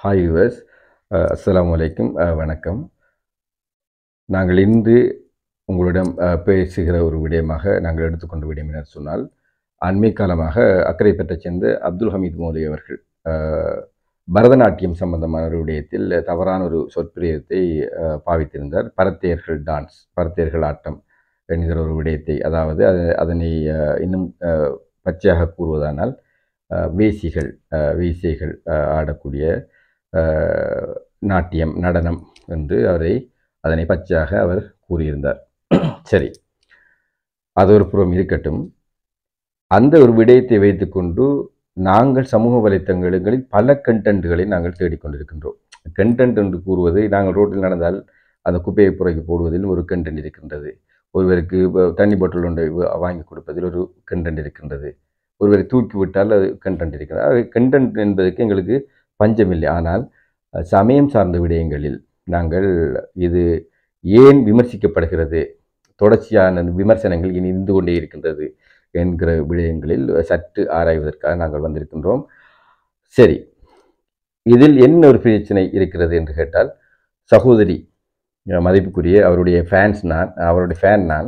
hi viewers அஸ்ஸலாமு அலைக்கும் அஹ், வணக்கம் நாங்கள் இன்று உங்களிடம் அஹ், பேசுகிற ஒரு விடயமாக நாங்கள் எடுத்துக்கொண்ட விடயம் என சொன்னால் அண்மை காலமாக அக்கறை பெற்றச் சேர்ந்த அப்துல் ஹமீத் மோதி அவர்கள் அஹ், பரதநாட்டியம் சம்பந்தமான ஒரு விடயத்தில் தவறான ஒரு சொற்பிரயோகத்தை அஹ், பாவித்திருந்தார் பரத்தையர்கள் டான்ஸ் பரத்தையர்கள் ஆட்டம் என்கிற ஒரு விடயத்தை அதாவது அது- அதனை அஹ், இன்னும் அஹ், பச்சையாக கூறுவதானால் அஹ், வேசிகள் அஹ், வேசிகள் அஹ், ஆடக்கூடிய அஹ், நாட்டியம் நடனம் என்று அவரை அதனை பச்சையாக அவர் கூறியிருந்தார் சரி அது ஒரு புறம் இருக்கட்டும் அந்த ஒரு விடயத்தை வைத்துக்கொண்டு நாங்கள் சமூக வலைத்தளங்களில் பல கண்டென்ட்களை நாங்கள் தேடிக்கொண்டிருக்கின்றோம் கண்டென்ட் என்று கூறுவது நாங்கள் ரோட்டில் நடந்தால் அந்த குப்பையை புறக்கி போடுவதில் ஒரு கண்டென்ட் இருக்கின்றது ஒருவருக்கு வ- தண்ணி பாட்டில் ஒன்றை வ- வாங்கி கொடுப்பதில் ஒரு கண்டென்ட் இருக்கின்றது ஒருவரை தூக்கி விட்டால் அது கண்டென்ட் இருக்கிறது அது கண்டென்ட் என்பதற்கு எங்களுக்கு பஞ்சமில்லை ஆனால் அஹ், சமயம் சார்ந்த விடயங்களில் நாங்கள் இது ஏன் விமர்சிக்கப்படுகிறது தொடர்ச்சியான விமர்சனங்கள் இனி இருந்து கொண்டே இருக்கின்றது என்கிற விடயங்களில் சற்று ஆராய்வதற்காக நாங்கள் வந்திருக்கின்றோம் சரி இதில் என்ன ஒரு பிரச்சனை இருக்கிறது என்று கேட்டால் சகோதரி அஹ், மதிப்புக்குரிய அவருடைய ஃபேன்ஸ் நான் அவருடைய ஃபேன் நான்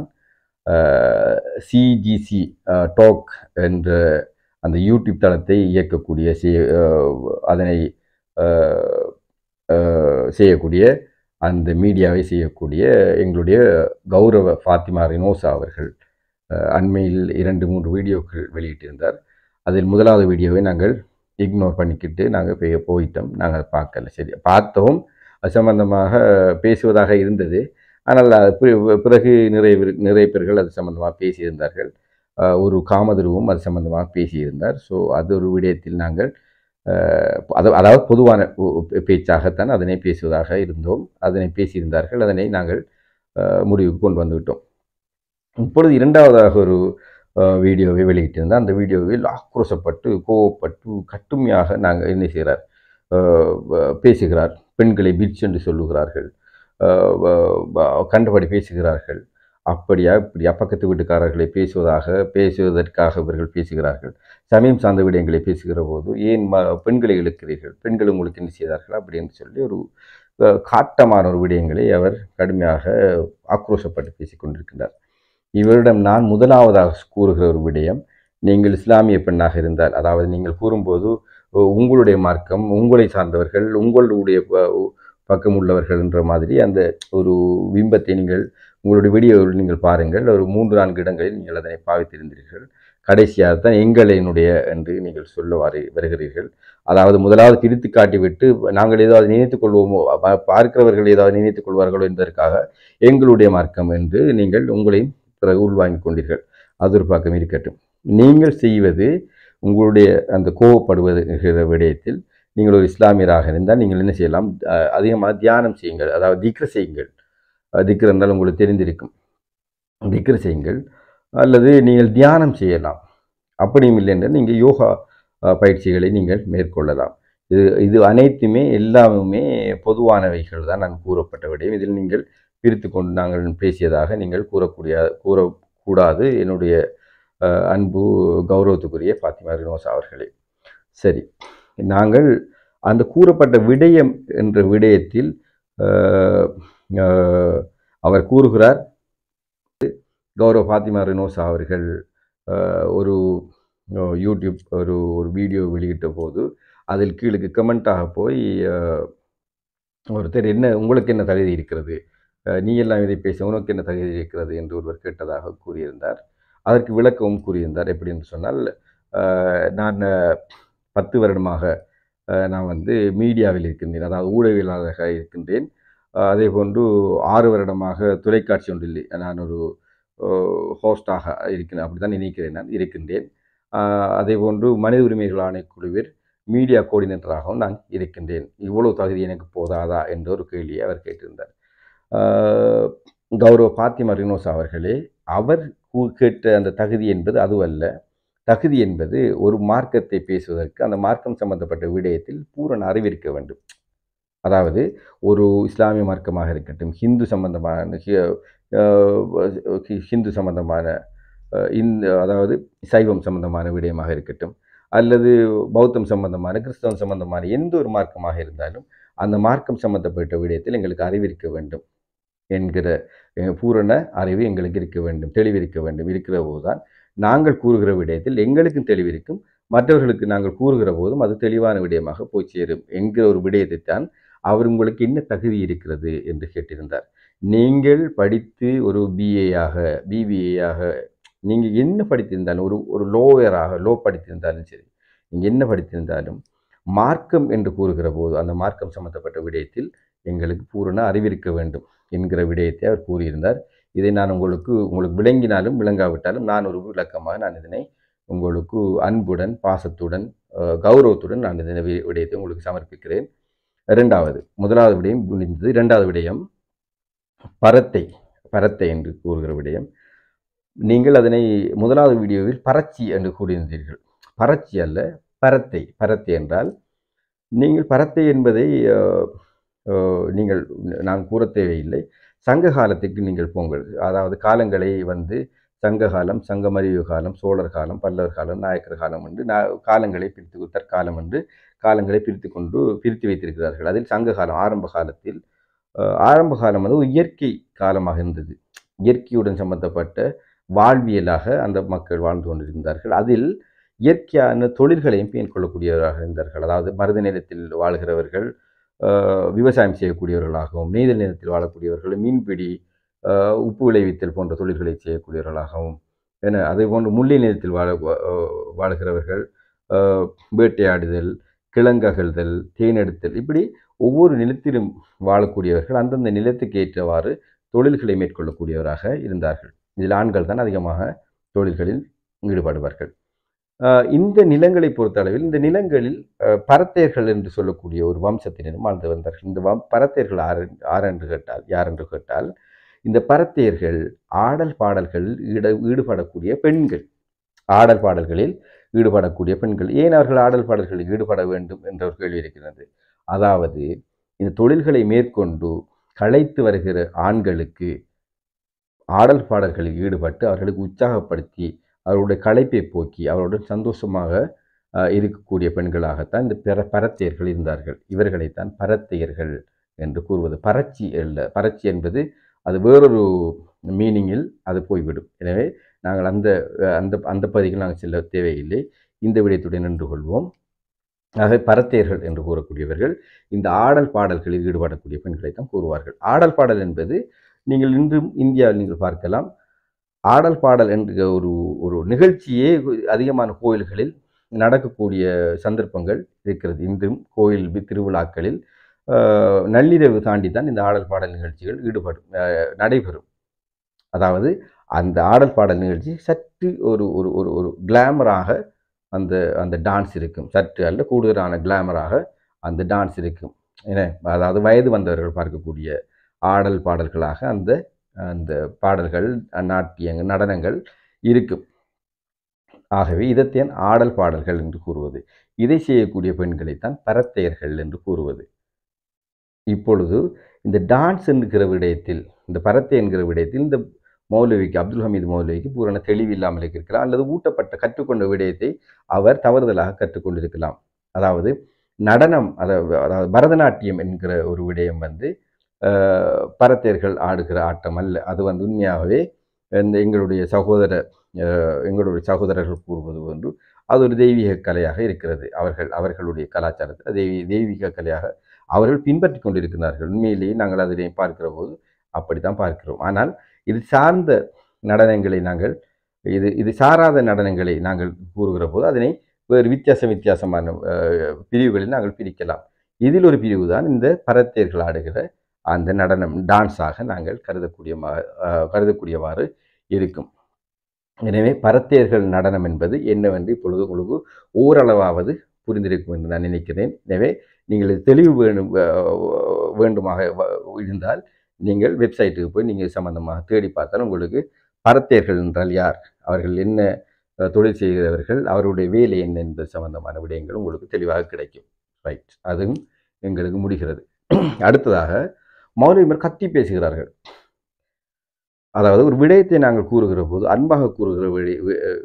சிஜிசி டாக் என்ற அந்த யூடியூப் தளத்தை இயக்கக்கூடிய செய்- அஹ், அதனை அஹ், அஹ், செய்யக்கூடிய அந்த மீடியாவை செய்யக்கூடிய எங்களுடைய கௌரவ ஃபாத்திமா ரினோசா அவர்கள் அஹ், அண்மையில் இரண்டு மூன்று வீடியோக்கள் வெளியிட்டிருந்தார் அதில் முதலாவது வீடியோவை நாங்கள் இக்னோர் பண்ணிக்கிட்டு நாங்கள் போய் போயிட்டோம் நாங்கள் அதை பார்க்கல சரி பார்த்தோம் அது சம்பந்தமாக பேசுவதாக இருந்தது ஆனால் அது பி- பிறகு நிறைய பேர்- நிறைய பேர்கள் அது சம்பந்தமாக பேசியிருந்தார்கள் அஹ், ஒரு காமதுருவும் அது சம்பந்தமாக பேசியிருந்தார் ஸோ அது ஒரு விடயத்தில் நாங்கள் அஹ், அது அதாவது பொதுவான ஒ- ஒ- பேச்சாகத்தான் அதனை பேசுவதாக இருந்தோம் அதனை பேசியிருந்தார்கள் அதனை நாங்கள் அஹ், முடிவுக்கு கொண்டு வந்துவிட்டோம் இப்பொழுது இரண்டாவதாக ஒரு அஹ், வீடியோவை வெளியிட்டிருந்தார் அந்த வீடியோவில் ஆக்ரோஷப்பட்டு கோவப்பட்டு கட்டுமையாக நாங்கள் என்ன செய்கிறார் அஹ், வ- பேசுகிறார் பெண்களை பிட்ச் என்று சொல்லுகிறார்கள் அஹ், வ- வ- கண்டபடி பேசுகிறார்கள் அப்படியா இப்படியா பக்கத்து வீட்டுக்காரர்களை பேசுவதாக பேசுவதற்காக இவர்கள் பேசுகிறார்கள் சமயம் சார்ந்த விடயங்களை பேசுகிற போது ஏன் ம பெண்களை இழுக்கிறீர்கள் பெண்கள் உங்களுக்கு என்ன செய்தார்கள் அப்படின்னு சொல்லி ஒரு அஹ், காட்டமான ஒரு விடயங்களை அவர் கடுமையாக ஆக்ரோஷப்பட்டு பேசிக் கொண்டிருக்கின்றார் இவரிடம் நான் முதலாவதாக கூறுகிற ஒரு விடயம் நீங்கள் இஸ்லாமிய பெண்ணாக இருந்தால் அதாவது நீங்கள் கூறும்போது உ- உங்களுடைய மார்க்கம் உங்களை சார்ந்தவர்கள் உங்களுடைய ப- உ- பக்கம் உள்ளவர்கள் என்ற மாதிரி அந்த ஒரு பிம்பத்தை நீங்கள் உங்களுடைய வீடியோவில் நீங்கள் பாருங்கள் ஒரு மூன்று நான்கு இடங்களில் நீங்கள் அதனை பாவித்திருந்தீர்கள் கடைசியாக தான் எங்களினுடைய என்று நீங்கள் சொல்ல வரு வருகிறீர்கள் அதாவது முதலாவது பிரித்து காட்டிவிட்டு நாங்கள் ஏதாவது நினைத்துக் கொள்வோமோ பா- பார்க்கிறவர்கள் ஏதாவது நினைத்துக் கொள்வார்களோ என்பதற்காக எங்களுடைய மார்க்கம் என்று நீங்கள் உங்களையும் பிறகு உள்வாங்கிக் கொண்டீர்கள் அது ஒரு பக்கம் இருக்கட்டும் நீங்கள் செய்வது உங்களுடைய அந்த கோவப்படுவதுகிற விடயத்தில் நீங்கள் ஒரு இஸ்லாமியராக இருந்தால் நீங்கள் என்ன செய்யலாம் அஹ் அதிகமாக தியானம் செய்யுங்கள் அதாவது திக்ர செய்யுங்கள் அஹ் திக்ர் என்றால் உங்களுக்கு தெரிந்திருக்கும் திக்ர செய்யுங்கள் அல்லது நீங்கள் தியானம் செய்யலாம் அப்படியும் இல்லை என்றால் நீங்கள் யோகா அஹ், பயிற்சிகளை நீங்கள் மேற்கொள்ளலாம் இது இது அனைத்துமே எல்லாமே பொதுவானவைகள் தான் நான் கூறப்பட்ட விடயம் இதில் நீங்கள் பிரித்து கொண்டு நாங்கள் பேசியதாக நீங்கள் கூறக்கூடிய கூறக்கூடாது என்னுடைய அஹ், அன்பு கௌரவத்துக்குரிய ஃபாத்திமா ரினோஸ் அவர்களே சரி நாங்கள் அந்த கூறப்பட்ட விடயம் என்ற விடயத்தில் அஹ், அஹ், அவர் கூறுகிறார் கௌரவ ஃபாத்திமா ரினோசா அவர்கள் அஹ், ஒரு அஹ், யூடியூப் ஒரு ஒரு வீடியோ வெளியிட்ட போது அதில் கீழுக்கு கமெண்ட்டாக போய் அஹ், ஒருத்தர் என்ன உங்களுக்கு என்ன தகுதி இருக்கிறது அஹ், நீ எல்லாம் இதை பேச உனக்கு என்ன தகுதி இருக்கிறது என்று ஒருவர் கேட்டதாக கூறியிருந்தார் அதற்கு விளக்கமும் கூறியிருந்தார் எப்படி என்று சொன்னால் அஹ், நான் அஹ், பத்து வருடமாக அஹ், நான் வந்து மீடியாவில் இருக்கின்றேன் அதாவது ஊடகவியலாளராக இருக்கின்றேன் அஹ், அதே போன்று ஆறு வருடமாக தொலைக்காட்சி ஒன்றில் நான் ஒரு ஹோஸ்டாக இருக்கிறேன் அப்படி தான் நினைக்கிறேன் நான் இருக்கின்றேன் அஹ், அதே போன்று மனித உரிமைகள் ஆணைக்குழுவில் மீடியா கோஆர்டினேட்டராகவும் நான் இருக்கின்றேன் இவ்வளவு தகுதி எனக்கு போதாதா என்ற ஒரு கேள்வியை அவர் கேட்டிருந்தார் ஆஹ் கௌரவ பாத்திமா ரினோஸ் அவர்களே அவர் கூ- கேட்ட அந்த தகுதி என்பது அதுவல்ல தகுதி என்பது ஒரு மார்க்கத்தை பேசுவதற்கு அந்த மார்க்கம் சம்பந்தப்பட்ட விடயத்தில் பூரண அறிவிருக்க வேண்டும் அதாவது ஒரு இஸ்லாமிய மார்க்கமாக இருக்கட்டும் ஹிந்து சம்பந்தமான ஹி- ஆஹ் ஹி- ஹிந்து சம்பந்தமான ஆஹ் இந்த அதாவது சைவம் சம்பந்தமான விடயமாக இருக்கட்டும் அல்லது பௌத்தம் சம்பந்தமான கிறிஸ்தவம் சம்பந்தமான எந்த ஒரு மார்க்கமாக இருந்தாலும் அந்த மார்க்கம் சம்பந்தப்பட்ட விடயத்தில் எங்களுக்கு அறிவிருக்க வேண்டும் என்கிற அஹ், பூரண அறிவு எங்களுக்கு இருக்க வேண்டும் தெளிவிருக்க வேண்டும் இருக்கிற போதுதான் நாங்கள் கூறுகிற விடயத்தில் எங்களுக்கும் தெளிவிருக்கும் மற்றவர்களுக்கு நாங்கள் கூறுகிற போதும் அது தெளிவான விடயமாக போய் சேரும் என்கிற ஒரு விடயத்தை தான் அவர் உங்களுக்கு என்ன தகுதி இருக்கிறது என்று கேட்டிருந்தார் நீங்கள் படித்து ஒரு பிஏயாக பிபிஏயாக நீங்கள் என்ன படித்திருந்தாலும் ஒரு ஒரு லோயராக லோ படித்திருந்தாலும் சரி நீங்கள் என்ன படித்திருந்தாலும் மார்க்கம் என்று கூறுகிற போது அந்த மார்க்கம் சம்பந்தப்பட்ட விடயத்தில் எங்களுக்கு பூரண அறிவிருக்க வேண்டும் என்கிற விடயத்தை அவர் கூறியிருந்தார் இதை நான் உங்களுக்கு உங்களுக்கு விளங்கினாலும் விளங்காவிட்டாலும் நான் ஒரு விளக்கமாக நான் இதனை உங்களுக்கு அன்புடன் பாசத்துடன் அஹ், கௌரவத்துடன் நான் இதனை வி- விடயத்தை உங்களுக்கு சமர்ப்பிக்கிறேன் இரண்டாவது முதலாவது விடயம் முடிந்தது இரண்டாவது விடயம் பரத்தை பரத்தை என்று கூறுகிற விடயம் நீங்கள் அதனை முதலாவது வீடியோவில் பரச்சி என்று கூறியிருந்தீர்கள் பரச்சி அல்ல பரத்தை பரத்தை என்றால் நீங்கள் பரத்தை என்பதை அஹ், அஹ், நீங்கள் நான் கூற தேவையில்லை சங்க காலத்துக்கு நீங்கள் போங்கள் அதாவது காலங்களை வந்து சங்க காலம் சங்கமறிவு காலம் சோழர் காலம் பல்லவர் காலம் நாயக்கர் காலம் என்று நா- காலங்களை பிரித்து தற்காலம் என்று காலங்களை பிரித்து கொண்டு பிரித்து வைத்திருக்கிறார்கள் அதில் சங்க காலம் ஆரம்ப காலத்தில் அஹ், ஆரம்ப காலம் வந்து ஒரு இயற்கை காலமாக இருந்தது இயற்கையுடன் சம்பந்தப்பட்ட வாழ்வியலாக அந்த மக்கள் வாழ்ந்து கொண்டிருந்தார்கள் அதில் இயற்கையான தொழில்களையும் மேற்கொள்ளக்கூடியவராக இருந்தார்கள் அதாவது மருத நிலத்தில் வாழ்கிறவர்கள் அஹ், விவசாயம் செய்யக்கூடியவர்களாகவும் நெய்தல் நிலத்தில் வாழக்கூடியவர்கள் மீன்பிடி அஹ், உப்பு விளைவித்தல் போன்ற தொழில்களை செய்யக்கூடியவர்களாகவும் என அதே போன்று முல்லை நிலத்தில் வாழ வா- வாழுகிறவர்கள் அஹ், வேட்டையாடுதல் கிழங்ககழ்தல் தேனெடுத்தல் இப்படி ஒவ்வொரு நிலத்திலும் வாழக்கூடியவர்கள் அந்தந்த நிலத்துக்கு ஏற்றவாறு தொழில்களை மேற்கொள்ளக்கூடியவராக இருந்தார்கள் இதில் ஆண்கள் தான் அதிகமாக தொழில்களில் ஈடுபடுவார்கள் ஆஹ் இந்த நிலங்களை பொறுத்தளவில் இந்த நிலங்களில் ஆஹ் பரத்தையர்கள் என்று சொல்லக்கூடிய ஒரு வம்சத்தினரும் வாழ்ந்து வந்தார்கள் இந்த வம் பரத்தையர்கள் ஆறு ஆறு என்று கேட்டால் யார் என்று கேட்டால் இந்த பரத்தையர்கள் ஆடல் பாடல்களில் ஈட ஈடுபடக்கூடிய பெண்கள் ஆடல் பாடல்களில் ஈடுபடக்கூடிய பெண்கள் ஏன் அவர்கள் ஆடல் பாடல்களில் ஈடுபட வேண்டும் என்ற ஒரு கேள்வி இருக்கிறது அதாவது இந்த தொழில்களை மேற்கொண்டு களைத்து வருகிற ஆண்களுக்கு ஆடல் பாடல்களில் ஈடுபட்டு அவர்களுக்கு உற்சாகப்படுத்தி அவருடைய களைப்பை போக்கி அவருடன் சந்தோஷமாக அஹ், இருக்கக்கூடிய பெண்களாகத்தான் இந்த பிற பரத்தையர்கள் இருந்தார்கள் இவர்களைத்தான் பரத்தையர்கள் என்று கூறுவது பரட்சி அல்ல பரட்சி என்பது அது வேறொரு மீனிங்கில் அது போய்விடும் எனவே நாங்கள் அந்த அஹ், அந்த அந்த பகுதிக்கு நாங்கள் செல்ல தேவையில்லை இந்த விடயத்துடன் நின்று கொள்வோம் ஆக பரத்தையர்கள் என்று கூறக்கூடியவர்கள் இந்த ஆடல் பாடல்களில் ஈடுபடக்கூடிய பெண்களை தான் கூறுவார்கள் ஆடல் பாடல் என்பது நீங்கள் இன்றும் இந்தியாவில் நீங்கள் பார்க்கலாம் ஆடல் பாடல் என்ற ஒரு ஒரு நிகழ்ச்சியே அதிகமான கோயில்களில் நடக்கக்கூடிய சந்தர்ப்பங்கள் இருக்கிறது இன்றும் கோயில் வி- திருவிழாக்களில் ஆஹ், நள்ளிரவு தாண்டி தான் இந்த ஆடல் பாடல் நிகழ்ச்சிகள் ஈடுபடும் ஆஹ், நடைபெறும் அதாவது அந்த ஆடல் பாடல் நிகழ்ச்சி சற்று ஒரு ஒரு ஒரு ஒரு கிளாமராக அந்த அந்த டான்ஸ் இருக்கும் சற்று அல்ல கூடுதலான கிளாமராக அந்த டான்ஸ் இருக்கும் என்ன அதாவது வயது வந்தவர்கள் பார்க்கக்கூடிய ஆடல் பாடல்களாக அந்த அந்த பாடல்கள் நாட்டியங்கள் நடனங்கள் இருக்கும் ஆகவே இதைத்தான் ஆடல் பாடல்கள் என்று கூறுவது இதை செய்யக்கூடிய பெண்களைத்தான் பரத்தையர்கள் என்று கூறுவது இப்பொழுது இந்த டான்ஸ் என்கிற விடயத்தில் இந்த பரத்தை என்கிற விடயத்தில் இந்த மௌலவிக்கு அப்துல் ஹமீது மௌலவிக்கு பூரண தெளிவு இல்லாமல் இருக்கிறார் அல்லது ஊட்டப்பட்ட கற்றுக்கொண்ட விடயத்தை அவர் தவறுதலாக கற்றுக்கொண்டிருக்கலாம் அதாவது நடனம் அதாவது அதாவது பரதநாட்டியம் என்கிற ஒரு விடயம் வந்து அஹ், பரத்தையர்கள் ஆடுகிற ஆட்டம் அல்ல அது வந்து உண்மையாகவே இந்த எங்களுடைய சகோதர அஹ், எங்களுடைய சகோதரர்கள் கூறுவது போன்று அது ஒரு தெய்வீக கலையாக இருக்கிறது அவர்கள் அவர்களுடைய கலாச்சாரத்தில் தெய்வீ தெய்வீக கலையாக அவர்கள் பின்பற்றி கொண்டிருக்கிறார்கள் உண்மையிலேயே நாங்கள் அதனை பார்க்கிற போது அப்படித்தான் பார்க்கிறோம் ஆனால் இது சார்ந்த நடனங்களை நாங்கள் இது இது சாராத நடனங்களை நாங்கள் கூறுகிற போது அதனை வேறு வித்தியாச வித்தியாசமான அஹ், பிரிவுகளில் நாங்கள் பிரிக்கலாம் இதில் ஒரு பிரிவு தான் இந்த பரத்தையர்கள் ஆடுகிற அந்த நடனம் டான்ஸாக நாங்கள் கருதக்கூடிய மா- அஹ், கருதக்கூடியவாறு இருக்கும் எனவே பரத்தையர்கள் நடனம் என்பது என்னவென்று இப்பொழுது உங்களுக்கு ஓரளவாவது புரிந்திருக்கும் என்று நான் நினைக்கிறேன் எனவே நீங்கள் இது தெளிவு வேணும் அஹ், வேண்டுமாக வ- இருந்தால் நீங்கள் வெப்சைட்டுக்கு போய் நீங்கள் சம்பந்தமாக தேடி பார்த்தால் உங்களுக்கு பரத்தையர்கள் என்றால் யார் அவர்கள் என்ன அஹ், தொழில் செய்கிறவர்கள் அவருடைய வேலை என்ன என்பது சம்பந்தமான விடயங்கள் உங்களுக்கு தெளிவாக கிடைக்கும் ரைட் அதுவும் எங்களுக்கு முடிகிறது அடுத்ததாக மௌலவிமர் கத்தி பேசுகிறார்கள் அதாவது ஒரு விடயத்தை நாங்கள் கூறுகிற போது அன்பாக கூறுகிற விடய- வி-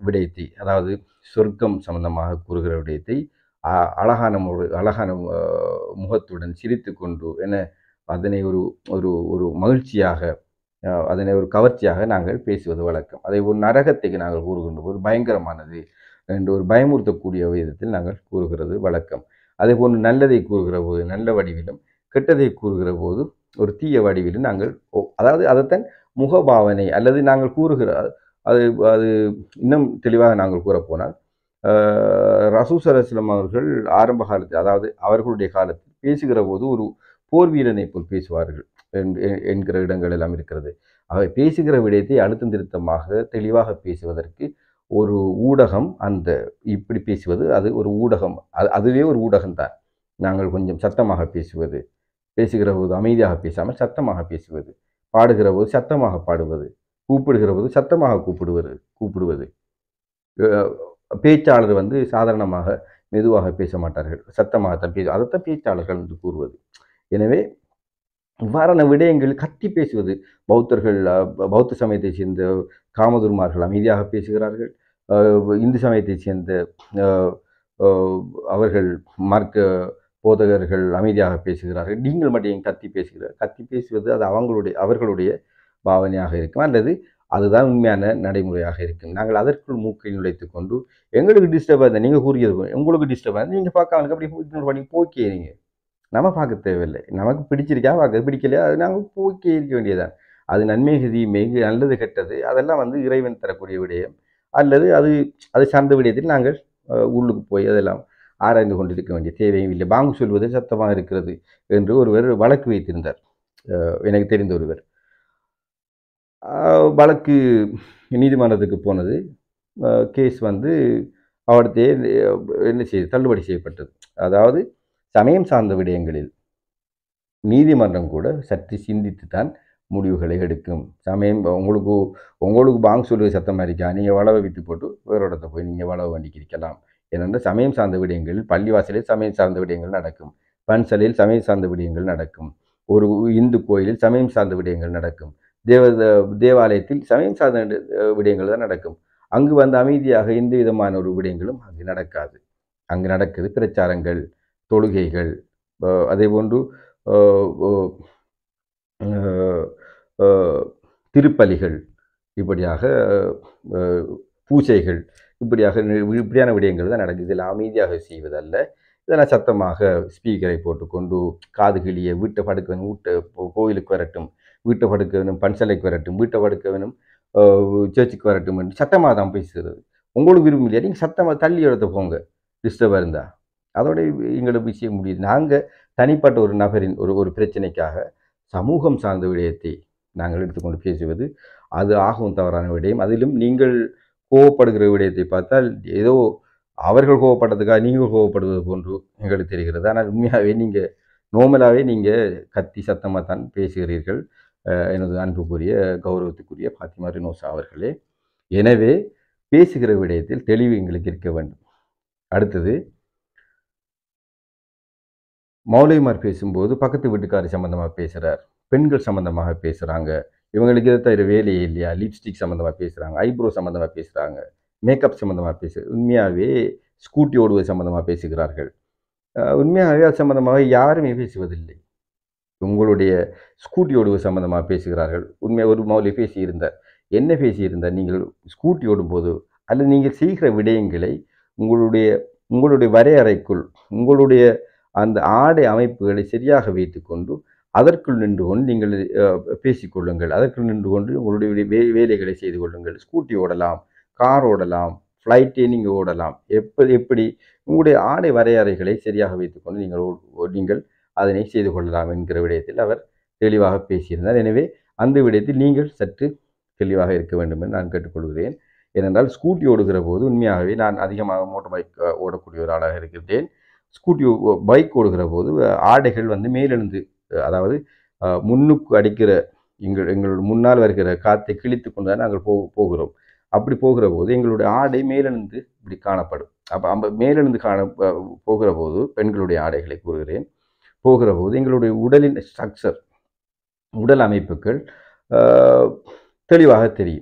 விடயத்தை அதாவது சொர்க்கம் சம்பந்தமாக கூறுகிற விடயத்தை அ- அழகான ஒரு அழகான அஹ், முகத்துடன் சிரித்து கொண்டு என்ன அதனை ஒரு ஒரு ஒரு மகிழ்ச்சியாக அஹ், அதனை ஒரு கவர்ச்சியாக நாங்கள் பேசுவது வழக்கம் அதை ஒரு நரகத்தை நாங்கள் கூறுகின்ற போது பயங்கரமானது என்று ஒரு பயமுறுத்தக்கூடிய விதத்தில் நாங்கள் கூறுகிறது வழக்கம் அதே போன்று நல்லதை கூறுகிற போது நல்ல வடிவிலும் கெட்டதை கூறுகிற போது ஒரு தீய வடிவிலும் நாங்கள் ஓ- அதாவது அதைத்தான் முகபாவனை அல்லது நாங்கள் கூறுகிற அது அது இன்னும் தெளிவாக நாங்கள் கூறப்போனால் ரசூசர் அஸ்லம் அவர்கள் ஆரம்ப காலத்தில் அதாவது அவர்களுடைய காலத்தில் பேசுகிற போது ஒரு போர் வீரனை போல் பேசுவார்கள் என்- என்- என்கிற இடங்கள் எல்லாம் இருக்கிறது அவை பேசுகிற விடயத்தை அழுத்தம் திருத்தமாக தெளிவாக பேசுவதற்கு ஒரு ஊடகம் அந்த இப்படி பேசுவது அது ஒரு ஊடகம் அது அதுவே ஒரு ஊடகம்தான் நாங்கள் கொஞ்சம் சத்தமாக பேசுவது பேசுகிற போது அமைதியாக பேசாமல் சத்தமாக பேசுவது பாடுகிற போது சத்தமாக பாடுவது கூப்பிடுகிற போது சத்தமாக கூப்பிடுவது கூப்பிடுவது அஹ் பேச்சாளர் வந்து சாதாரணமாக மெதுவாக பேச மாட்டார்கள் சத்தமாகத்தான் பேச அதைத்தான் பேச்சாளர்கள் என்று கூறுவது எனவே இவ்வாறான விடயங்கள் கத்தி பேசுவது பௌத்தர்கள் அஹ், பௌத்த சமயத்தைச் சேர்ந்த காமதுர்மார்கள் அமைதியாக பேசுகிறார்கள் அஹ், இந்து சமயத்தைச் சேர்ந்த அஹ், அஹ், அவர்கள் மார்க்க போதகர்கள் அமைதியாக பேசுகிறார்கள் நீங்கள் மட்டும் ஏன் கத்தி பேசுகிறார் கத்தி பேசுவது அது அவங்களுடைய அவர்களுடைய பாவனையாக இருக்கும் அல்லது அதுதான் உண்மையான நடைமுறையாக இருக்கும் நாங்கள் அதற்குள் மூக்கை நுழைத்து கொண்டு எங்களுக்கு டிஸ்டர்பாக இருந்தால் நீங்கள் கூறியது போல, உங்களுக்கு டிஸ்டர்பாக இருந்தால் நீங்கள் பார்க்காமலுக்கு அப்படி இக்னோர் பண்ணி போக்கிறீங்க நம்ம பார்க்க தேவையில்லை நமக்கு பிடிச்சிருக்கா பார்க்க பிடிக்கலையா அது நாங்கள் போக்கே இருக்க வேண்டியதுதான் அது நன்மை தீமை நல்லது கெட்டது அதெல்லாம் வந்து இறைவன் தரக்கூடிய விடயம் அல்லது அது அது சார்ந்த விடயத்தில் நாங்கள் அஹ், உள்ளுக்கு போய் அதெல்லாம் ஆராய்ந்து கொண்டிருக்க வேண்டிய தேவையும் இல்லை பாங்கு சொல்வது சத்தமாக இருக்கிறது என்று ஒருவர் வழக்கு வைத்திருந்தார் அஹ், எனக்கு தெரிந்த ஒருவர் அஹ், வழக்கு நீதிமன்றத்துக்கு போனது கேஸ் வந்து அவர்த்தே என்ன செய்து தள்ளுபடி செய்யப்பட்டது அதாவது சமயம் சார்ந்த விடயங்களில் நீதிமன்றம் கூட சற்று சிந்தித்து தான் முடிவுகளை எடுக்கும் சமயம் உங்களுக்கு உங்களுக்கு பாங் சொல்வது சத்தமாக இருக்கா நீங்கள் வளவை விற்று போட்டு வேறு இடத்த போய் நீங்கள் வளவை வண்டிக்கு இருக்கலாம் ஏனென்றால் சமயம் சார்ந்த விடயங்களில் பள்ளிவாசலில் சமயம் சார்ந்த விடயங்கள் நடக்கும் பன்சலில் சமயம் சார்ந்த விடயங்கள் நடக்கும் ஒரு இந்து கோயிலில் சமயம் சார்ந்த விடயங்கள் நடக்கும் தேவ தேவாலயத்தில் சமயம் சார்ந்த அஹ், விடயங்கள் தான் நடக்கும் அங்கு வந்து அமைதியாக எந்த விதமான ஒரு விடயங்களும் அங்கு நடக்காது அங்கு நடக்குது பிரச்சாரங்கள் தொழுகைகள் அஹ், அதே போன்று அஹ், அஹ், அஹ், திருப்பலிகள் இப்படியாக அஹ், பூஜைகள் இப்படியாக நி- இப்படியான விடயங்கள் தான் நடக்குது இதில் அமைதியாக செய்வதல்ல இதெல்லாம் சத்தமாக ஸ்பீக்கரை போட்டுக்கொண்டு காது கிளிய வீட்டை படுக்க வேணும் வீட்டை கோ- கோயிலுக்கு வரட்டும் வீட்டை படுக்க வேணும் பன்சலைக்கு வரட்டும் வீட்டை படுக்க வேணும் அஹ், சர்ச்சுக்கு வரட்டும் என்று சத்தமாக தான் பேசுகிறது உங்களுக்கு விரும்பம் இல்லையா நீங்கள் சத்தமாக தள்ளி எடுத்து போங்க டிஸ்டர்பாக இருந்தால் அதோட எங்களுக்கு விஷயம் முடியுது நாங்கள் தனிப்பட்ட ஒரு நபரின் ஒரு ஒரு பிரச்சனைக்காக சமூகம் சார்ந்த விடயத்தை நாங்கள் எடுத்துக்கொண்டு பேசுவது அது ஆகவும் தவறான விடயம் அதிலும் நீங்கள் கோவப்படுகிற விடயத்தை பார்த்தால் ஏதோ அவர்கள் கோவப்பட்டதுக்காக நீங்கள் கோவப்படுவது போன்று எங்களுக்கு தெரிகிறது ஆனால் உண்மையாகவே நீங்கள் நோமலாகவே நீங்கள் கத்தி சத்தமாக தான் பேசுகிறீர்கள் அஹ், எனது அன்புக்குரிய கௌரவத்துக்குரிய பாத்திமா ரினோசா அவர்களே எனவே பேசுகிற விடயத்தில் தெளிவு எங்களுக்கு இருக்க வேண்டும் அடுத்தது மௌலிமார் பேசும்போது பக்கத்து வீட்டுக்காரர் சம்மந்தமாக பேசுகிறார் பெண்கள் சம்மந்தமாக பேசுகிறாங்க இவங்களுக்கு இதை தவிர வேலையே இல்லையா லிப்ஸ்டிக் சம்மந்தமாக பேசுகிறாங்க ஐப்ரோ சம்மந்தமாக பேசுகிறாங்க மேக்கப் சம்மந்தமாக பேசு உண்மையாகவே ஸ்கூட்டி ஓடுவது சம்மந்தமாக பேசுகிறார்கள் அஹ் உண்மையாகவே அது சம்மந்தமாக யாருமே பேசுவதில்லை உங்களுடைய ஸ்கூட்டி ஓடுவது சம்மந்தமாக பேசுகிறார்கள் உண்மையாக ஒரு மௌலி பேசியிருந்தார் என்ன பேசியிருந்தார் நீங்கள் ஸ்கூட்டி ஓடும்போது அல்லது நீங்கள் செய்கிற விடயங்களை உங்களுடைய உங்களுடைய வரையறைக்குள் உங்களுடைய அந்த ஆடை அமைப்புகளை சரியாக வைத்துக்கொண்டு அதற்குள் நின்று கொண்டு நீங்கள் அஹ், பேசிக்கொள்ளுங்கள் அதற்குள் நின்று கொண்டு உங்களுடைய வே- வே வேலைகளை செய்து கொள்ளுங்கள் ஸ்கூட்டி ஓடலாம் கார் ஓடலாம் ஃப்ளைட்டே நீங்கள் ஓடலாம் எப்படி எப்படி உங்களுடைய ஆடை வரையறைகளை சரியாக வைத்துக்கொண்டு நீங்கள் ஓ- நீங்கள் அதனை செய்து கொள்ளலாம் என்கிற விடயத்தில் அவர் தெளிவாக பேசியிருந்தார் எனவே அந்த விடயத்தில் நீங்கள் சற்று தெளிவாக இருக்க வேண்டும் என்று நான் கேட்டுக்கொள்கிறேன் ஏனென்றால் ஸ்கூட்டி ஓடுகிற போது உண்மையாகவே நான் அதிகமாக மோட்டார் பைக் அஹ், ஓடக்கூடிய ஒரு ஆளாக இருக்கிறேன் ஸ்கூட்டி பைக் ஓடுகிற போது அஹ், ஆடைகள் வந்து மேலெழுந்து அஹ், அதாவது அஹ், முன்னுக்கு அடிக்கிற எங்கள் எங்களோட முன்னால் வருகிற காற்றை கிழித்து கொண்டு தான் நாங்கள் போ போகிறோம் அப்படி போகிற போது எங்களுடைய ஆடை மேலெழுந்து இப்படி காணப்படும் அப்போ அந்த மேலெழுந்து காண அஹ், போகிற போது பெண்களுடைய ஆடைகளை கூறுகிறேன் போகிற போது எங்களுடைய உடலின் ஸ்ட்ரக்சர் உடல் அமைப்புகள் அஹ், தெளிவாக தெரியும்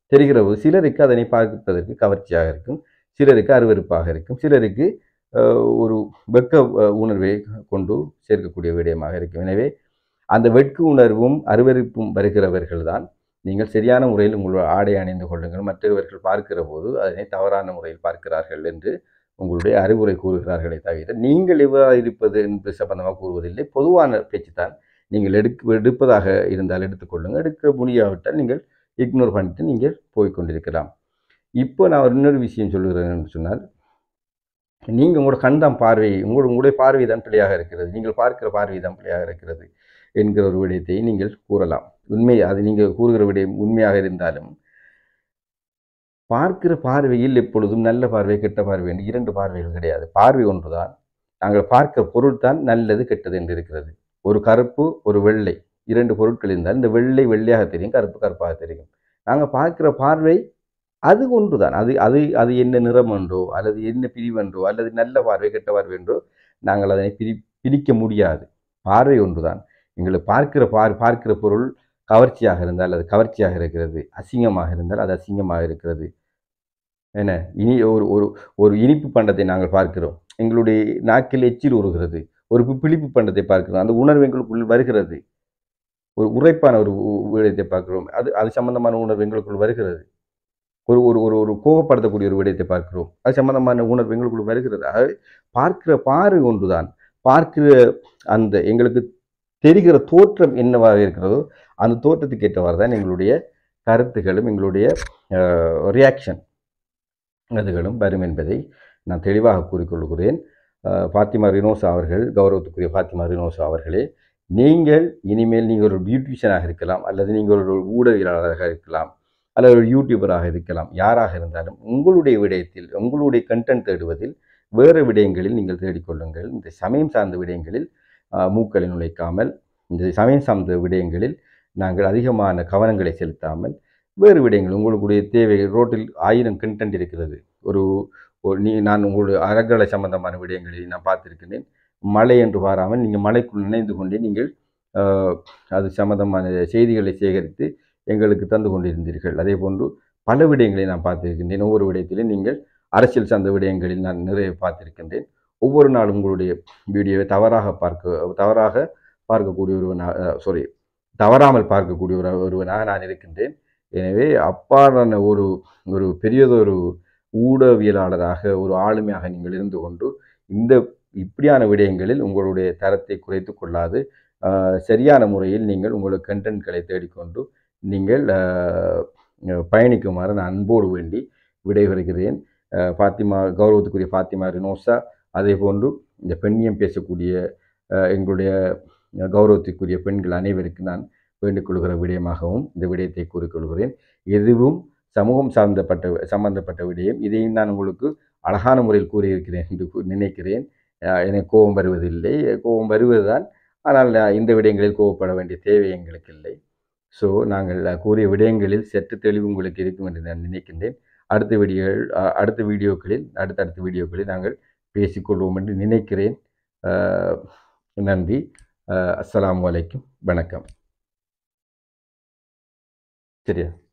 தெரிகிற போது சிலருக்கு அதனை பார்ப்பதற்கு கவர்ச்சியாக இருக்கும் சிலருக்கு அருவருப்பாக இருக்கும் சிலருக்கு அஹ், ஒரு வெட்க அஹ், உணர்வை கொண்டு சேர்க்கக்கூடிய விடயமாக இருக்கும் எனவே அந்த வெட்கு உணர்வும் அருவருப்பும் வருகிறவர்கள் தான் நீங்கள் சரியான முறையில் உங்களுடைய ஆடை அணிந்து கொள்ளுங்கள் மற்றவர்கள் பார்க்கிற போது அதனை தவறான முறையில் பார்க்கிறார்கள் என்று உங்களுடைய அறிவுரை கூறுகிறார்களே தவிர நீங்கள் எவ்வாறு இருப்பது என்று சம்பந்தமாக கூறுவதில்லை பொதுவான பேச்சு தான் நீங்கள் எடுக்க எடுப்பதாக இருந்தால் எடுத்துக்கொள்ளுங்கள் எடுக்க முடியாவிட்டால் நீங்கள் இக்னோர் பண்ணிட்டு நீங்கள் போய்க்கொண்டிருக்கலாம் இப்போ நான் ஒரு இன்னொரு விஷயம் சொல்லுகிறேன் என்று சொன்னால் நீங்கள் உங்களோட கண் தான் பார்வை உங்களோட உங்களுடைய பார்வை தான் பிழையாக இருக்கிறது நீங்கள் பார்க்கிற பார்வை தான் பிழையாக இருக்கிறது என்கிற ஒரு விடயத்தை நீங்கள் கூறலாம் உண்மை அது நீங்கள் கூறுகிற விடயம் உண்மையாக இருந்தாலும் பார்க்கிற பார்வையில் எப்பொழுதும் நல்ல பார்வை கெட்ட பார்வை என்று இரண்டு பார்வைகள் கிடையாது பார்வை ஒன்றுதான் நாங்கள் பார்க்க பொருள் தான் நல்லது கெட்டது என்று இருக்கிறது ஒரு கருப்பு ஒரு வெள்ளை இரண்டு பொருட்கள் இருந்தால் இந்த வெள்ளை வெள்ளையாக தெரியும் கருப்பு கருப்பாக தெரியும் நாங்கள் பார்க்கிற பார்வை அது ஒன்றுதான் அது அது அது என்ன நிறம் என்றோ அல்லது என்ன பிரிவென்றோ அல்லது நல்ல பார்வை கெட்ட பார்வை என்றோ நாங்கள் அதனை பிரி பிரிக்க முடியாது பார்வை ஒன்றுதான் எங்களுக்கு பார்க்கிற பார் பார்க்கிற பொருள் கவர்ச்சியாக இருந்தால் அது கவர்ச்சியாக இருக்கிறது அசிங்கமாக இருந்தால் அது அசிங்கமாக இருக்கிறது என்ன இனி ஒரு ஒரு ஒரு இனிப்பு பண்டத்தை நாங்கள் பார்க்கிறோம் எங்களுடைய நாக்கில் எச்சில் உருகிறது ஒரு பி- பிழிப்பு பண்டத்தை பார்க்கிறோம் அந்த உணர்வு எங்களுக்குள் வருகிறது ஒரு உரைப்பான ஒரு உ- விடயத்தை பார்க்கிறோம் அது அது சம்பந்தமான உணர்வு எங்களுக்குள் வருகிறது ஒரு ஒரு ஒரு ஒரு கோபப்படுத்தக்கூடிய ஒரு விடயத்தை பார்க்கிறோம் அது சம்பந்தமான உணர்வு எங்களுக்குள் வருகிறது அது பார்க்கிற பார்வை ஒன்றுதான் பார்க்கிற அந்த எங்களுக்கு தெரிகிற தோற்றம் என்னவாக இருக்கிறதோ அந்த தோற்றத்துக்கு ஏற்றவாறு தான் எங்களுடைய கருத்துகளும் எங்களுடைய ரியாக்ஷன் அதுகளும் வரும் என்பதை நான் தெளிவாக கூறிக்கொள்கிறேன் அஹ், ஃபாத்திமா ரினோசா அவர்கள் கௌரவத்துக்குரிய ஃபாத்திமா ரினோசா அவர்களே நீங்கள் இனிமேல் நீங்கள் ஒரு பியூட்டிஷியனாக இருக்கலாம் அல்லது நீங்கள் ஒரு ஊடகவியலாளராக இருக்கலாம் அல்லது ஒரு யூடியூபராக இருக்கலாம் யாராக இருந்தாலும் உங்களுடைய விடயத்தில் உங்களுடைய கண்டென்ட் தேடுவதில் வேறு விடயங்களில் நீங்கள் தேடிக்கொள்ளுங்கள் இந்த சமயம் சார்ந்த விடயங்களில் அஹ், மூக்களை நுழைக்காமல் இந்த சமயம் சார்ந்த விடயங்களில் நாங்கள் அதிகமான கவனங்களை செலுத்தாமல் வேறு விடயங்கள் உங்களுடைய தேவை ரோட்டில் ஆயிரம் கண்டென்ட் இருக்கிறது ஒரு ஒரு நீ நான் உங்களுடைய அறக்கலை சம்பந்தமான விடயங்களை நான் பார்த்திருக்கிறேன் மழை என்று பாராமல் நீங்கள் மலைக்குள் நினைந்து கொண்டே நீங்கள் ஆஹ், அது சம்பந்தமான செய்திகளை சேகரித்து எங்களுக்கு தந்து கொண்டிருந்தீர்கள் அதே போன்று பல விடயங்களை நான் பார்த்திருக்கின்றேன் ஒவ்வொரு விடயத்திலும் நீங்கள் அரசியல் சார்ந்த விடயங்களில் நான் நிறைய பார்த்திருக்கின்றேன் ஒவ்வொரு நாளும் உங்களுடைய வீடியோவை தவறாக பார்க்க தவறாக பார்க்கக்கூடிய ஒருவனாக சாரி தவறாமல் பார்க்கக்கூடிய ஒரு ஒருவனாக நான் இருக்கின்றேன் எனவே அப்பாறான ஒரு ஒரு பெரியதொரு ஊடகவியலாளராக ஒரு ஆளுமையாக நீங்கள் இருந்து கொண்டு இந்த இப்படியான விடயங்களில் உங்களுடைய தரத்தை குறைத்து கொள்ளாது ஆஹ், சரியான முறையில் நீங்கள் உங்களுக்கு கண்டென்ட்களை தேடிக்கொண்டு நீங்கள் ஆஹ், பயணிக்குமாறு நான் அன்போடு வேண்டி விடைபெறுகிறேன் ஆஹ், ஃபாத்திமா கௌரவத்துக்குரிய ஃபாத்திமா ரினோசா அதே போன்று இந்த பெண்ணியம் பேசக்கூடிய ஆஹ், எங்களுடைய கௌரவத்துக்குரிய பெண்கள் அனைவருக்கும் நான் வேண்டிக் கொள்கிற விடயமாகவும் இந்த விடயத்தை கூறிக்கொள்கிறேன் எதுவும் சமூகம் சார்ந்தப்பட்ட சம்பந்தப்பட்ட விடயம் இதையும் நான் உங்களுக்கு அழகான முறையில் கூறியிருக்கிறேன் என்று கூ- நினைக்கிறேன் அஹ் எனக்கு கோபம் வருவதில்லை கோபம் வருவதுதான் ஆனால் அஹ் இந்த விடயங்களில் கோபப்பட வேண்டிய தேவை எங்களுக்கு இல்லை ஸோ நாங்கள் அஹ், கூறிய விடயங்களில் சற்று தெளிவு உங்களுக்கு இருக்கும் என்று நான் நினைக்கின்றேன் அடுத்த வீடியோகள் அஹ், அடுத்த வீடியோக்களில் அடுத்தடுத்த வீடியோக்களில் நாங்கள் பேசிக்கொள்வோம் என்று நினைக்கிறேன் அஹ், நன்றி அஹ், அஸ்ஸலாமு அலைக்கும் வணக்கம் சரியா